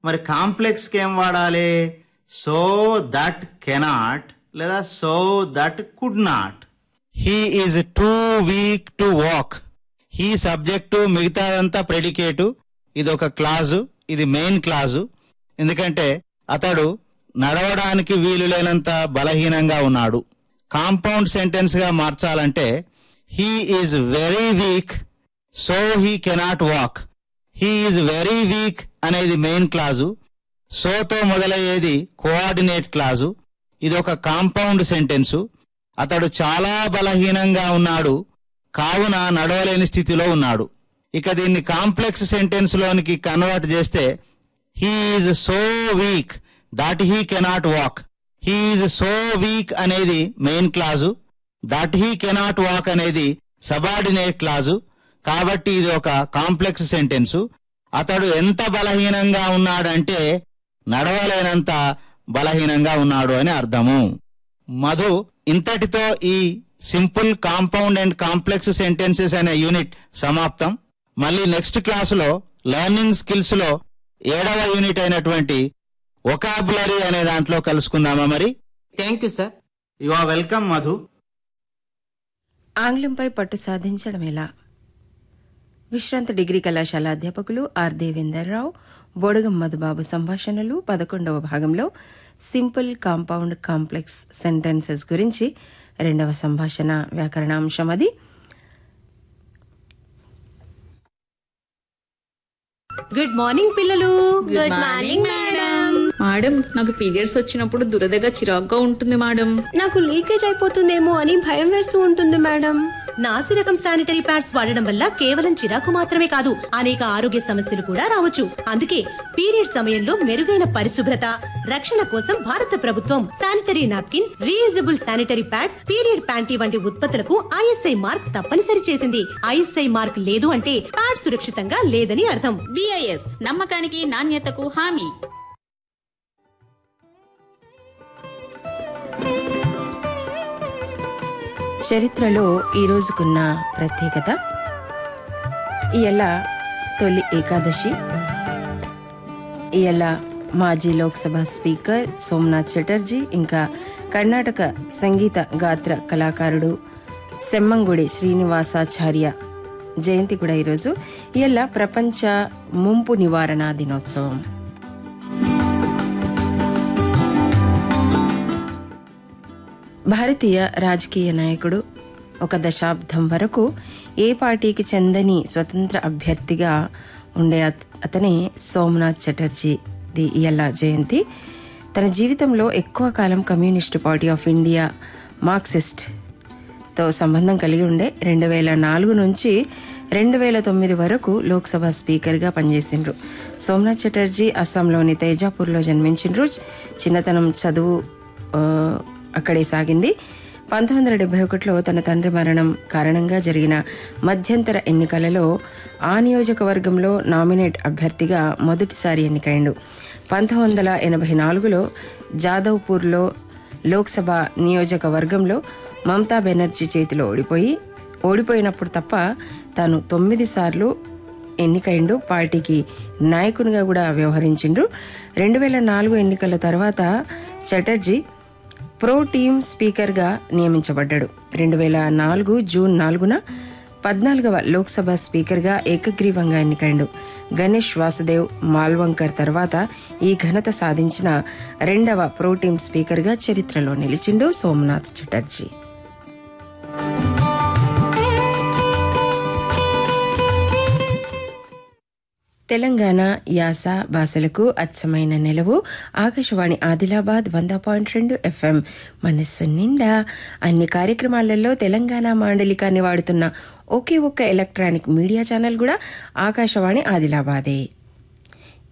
మరి కాంప్లెక్స్కి ఏం వాడాలి సో దట్ కెనాట్ లేదా so that could not he is too weak to walk he subject మిగతాదంతా ప్రెడికేటు ఇది ఒక క్లాజు ఇది మెయిన్ క్లాజు ఎందుకంటే అతడు నడవడానికి వీలు లేనంత బలహీనంగా ఉన్నాడు కాంపౌండ్ సెంటెన్స్ గా మార్చాలంటే he is very weak so he cannot walk he is very weak అనేది మెయిన్ క్లాజు సోతో మొదలయ్యేది కోఆర్డినేట్ క్లాజు ఇది ఒక కాంపౌండ్ సెంటెన్సు అతడు చాలా బలహీనంగా ఉన్నాడు కావున నడవలేని స్థితిలో ఉన్నాడు ఇక దీన్ని కాంప్లెక్స్ సెంటెన్స్ లోనికి కన్వర్ట్ చేస్తే he is so weak that he cannot walk he is so weak అనేది main clause that he cannot walk అనేది సబార్డినేట్ క్లాజు కాబట్టి ఇది ఒక కాంప్లెక్స్ సెంటెన్సు అతడు ఎంత బలహీనంగా ఉన్నాడంటే నడవలేనంత బలహీనంగా ఉన్నాడు అని అర్థము మధు ఇంతటితో ఈ simple compound and complex sentences అనే యూనిట్ సమాప్తం మళ్ళీ నెక్స్ట్ క్లాసులో లెర్నింగ్ స్కిల్స్ లో ఏడవ యూనిట్ అయినటువంటి ఒకాబులరీ అనే దాంట్లో కలుసుకుందామా మరి thank you sir you are welcome Madhu ఆంగ్లంపై పట్టు సాధించడం ఎలా విశ్రాంత డిగ్రీ కళాశాల అధ్యాపకులు ఆర్ దేవేందర్ రావు బోడగం మధుబాబు సంభాషణలు పదకొండవ భాగంలో సింపుల్ కాంపౌండ్ కాంప్లెక్స్ సెంటెన్సెస్ గురించి రెండవ సంభాషణ వ్యాకరణాంశం అది గుడ్ మార్నింగ్ పిల్లలు గుడ్ మార్నింగ్ మేడం మేడం నాకు పీరియడ్స్ వచ్చినప్పుడు దురదగా చిరాగ్గా ఉంటుంది మేడం నాకు లీకేజ్ అయిపోతుందేమో అని భయం వేస్తూ ఉంటుంది మేడం నాసి రకం శానిటరీ ప్యాడ్స్ వాడడం వల్ల కేవలం చిరాకు మాత్రమే కాదు అనేక ఆరోగ్య సమస్యలు కూడా రావచ్చు అందుకే పీరియడ్ సమయంలో మెరుగైన పరిశుభ్రత రక్షణ కోసం భారత ప్రభుత్వం sanitary napkin reusable sanitary pad period panty వంటి ఉత్పత్తులకు ఐఎస్ఐ మార్క్ తప్పనిసరి చేసింది ఐఎస్ఐ మార్క్ లేదు అంటే ప్యాడ్ సురక్షితంగా లేదని అర్థం బిఐఎస్ నమ్మకానికి నాణ్యతకు హామీ చరిత్రలో ఈ రోజుకున్న ప్రత్యేకత ఇయల తొలి ఏకాదశి ఇయల మాజీ లోక్సభ స్పీకర్ సోమనాథ్ చటర్జీ ఇంకా కర్ణాటక సంగీత గాత్ర కళాకారుడు సెమ్మంగుడి శ్రీనివాసాచార్య జయంతి కూడా ఈరోజు ఇయల్ల ప్రపంచ ముంపు నివారణ దినోత్సవం భారతీయ రాజకీయ నాయకుడు ఒక దశాబ్దం వరకు ఏ పార్టీకి చెందని స్వతంత్ర అభ్యర్థిగా ఉండే అత- అతనే సోమనాథ్ చటర్జీది ఇయల్ల జయంతి తన జీవితంలో ఎక్కువ కాలం communist party of India Marxist తో సంబంధం కలిగి ఉండే రెండు వేల నాలుగు నుంచి రెండు వేల తొమ్మిది వరకు లోక్సభ స్పీకర్గా పనిచేసిండ్రు సోమనాథ్ చటర్జీ అస్సాంలోని తేజాపూర్లో జన్మించిండ్రు చిన్నతనం చదువు ఆ, అక్కడే సాగింది పంతొమ్మిది వందల డెబ్బై ఒకటిలో తన తండ్రి మరణం కారణంగా జరిగిన మధ్యంతర ఎన్నికలలో ఆ నియోజకవర్గంలో నామినేట్ అభ్యర్థిగా మొదటిసారి ఎన్నికైండు పంతొమ్మిది వందల ఎనభై నాలుగులో జాదవ్పూర్లో లోక్సభ నియోజకవర్గంలో మమతా బెనర్జీ చేతిలో ఓడిపోయి ఓడిపోయినప్పుడు తప్ప తాను తొమ్మిది సార్లు ఎన్నికైండు పార్టీకి నాయకునిగా కూడా వ్యవహరించిండ్రు రెండు వేల నాలుగు ఎన్నికల తర్వాత చటర్జీ ప్రో టీమ్ స్పీకర్గా నియమించబడ్డాడు రెండు వేల నాలుగు జూన్ నాలుగున పద్నాలుగవ లోక్సభ స్పీకర్గా ఏకగ్రీవంగా ఎన్నికైండు గణేష్ వాసుదేవ్ మాల్వంకర్ తర్వాత ఈ ఘనత సాధించిన రెండవ ప్రో టీమ్ స్పీకర్గా చరిత్రలో నిలిచిండు సోమనాథ్ చటర్జీ తెలంగాణ యాస భాషలకు అచ్చమైన నిలవు ఆకాశవాణి ఆదిలాబాద్ వంద పాయింట్ రెండు ఎఫ్ఎం మనస్సు నిండా అన్ని కార్యక్రమాలలో తెలంగాణ మాండలికాన్ని వాడుతున్న ఒకే ఒక్క ఎలక్ట్రానిక్ మీడియా ఛానల్ కూడా ఆకాశవాణి ఆదిలాబాదే